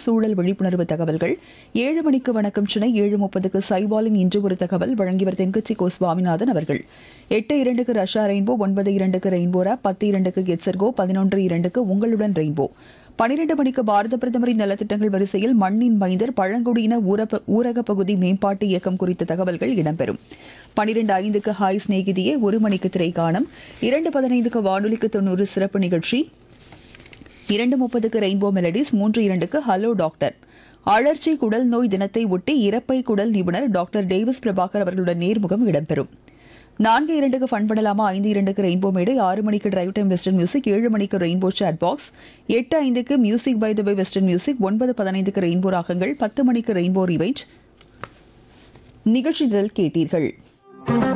சூழல் விழிப்புணர்வு தகவல்கள் ஏழு மணிக்கு வணக்கம் சென்னை ஏழு முப்பதுக்கு சைவாலின் இன்று ஒரு தகவல் வழங்கியவர் தென்கட்சி கோ சுவாமிநாதன் அவர்கள் எட்டு இரண்டுக்கு ரஷ்யா ரெயின்போ ஒன்பது இரண்டுக்கு ரெயின்போ ரேப் பத்து இரண்டுக்கு கெட்சர்கோ பதினொன்று இரண்டுக்கு உங்களுடன் ரெயின்போ பனிரெண்டு மணிக்கு பாரத பிரதமரின் நலத்திட்டங்கள் வரிசையில் மண்ணின் மைந்தர் பழங்குடியின ஊரப்ப- ஊரகப் பகுதி மேம்பாட்டு இயக்கம் குறித்த தகவல்கள் இடம்பெறும் பனிரெண்டு ஐந்துக்கு ஹாய் சிநேகிதியே ஒரு மணிக்கு திரைக்காணம் இரண்டு பதினைந்துக்கு வானொலிக்கு தொண்ணூறு சிறப்பு நிகழ்ச்சி இரண்டு முப்பதுக்கு ரெயின்போ மெலடிஸ் மூன்று இரண்டுக்கு ஹலோ டாக்டர் அழற்சி குடல் நோய் தினத்தை ஒட்டி இறப்பை குடல் நிபுணர் டாக்டர் டேவிஸ் பிரபாகர் அவர்களுடன் நேர்முகம் இடம்பெறும் நான்கு இரண்டுக்கு ஃபன் பண்ணலாமா ஐந்து இரண்டுக்கு ரெயின்போ மேடை ஆறு மணிக்கு டிரைவ் டைம் வெஸ்டர்ன் மியூசிக் ஏழு மணிக்கு ரெயின்போ சாட் பாக்ஸ் எட்டு ஐந்துக்கு music by the by western music ஒன்பது பதினைந்துக்கு ரெயின்போ ராகங்கள் பத்து மணிக்கு ரெயின்போ ரிவைண்ட் நிகழ்ச்சி நிரல் கேட்டீர்கள்